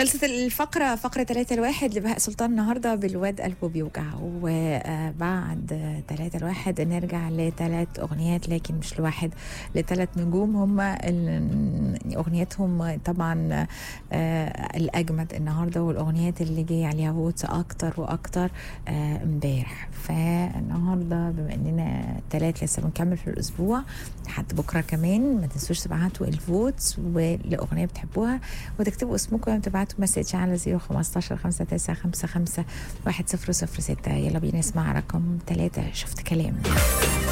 خلصت الفقرة فقرة ثلاثة الواحد لبهاء سلطان النهاردة بالواد قلبه بيوجع وبعد ثلاثة الواحد نرجع لثلاث أغنيات لكن مش لواحد لثلاث نجوم هم ال- أغنياتهم طبعا آه، الأجمد النهاردة والأغنيات اللي جاي عليها فوتس أكتر وأكتر آه، امبارح فالنهاردة بما إننا ثلاث لسه بنكمل في الأسبوع لحد بكرة كمان ما تنسوش تبعتوا الفوتس والأغنية بتحبوها وتكتبوا اسمكم وتبعتوا مسج على 015 5955 1006 يلا بينا نسمع رقم ثلاثة شفت كلام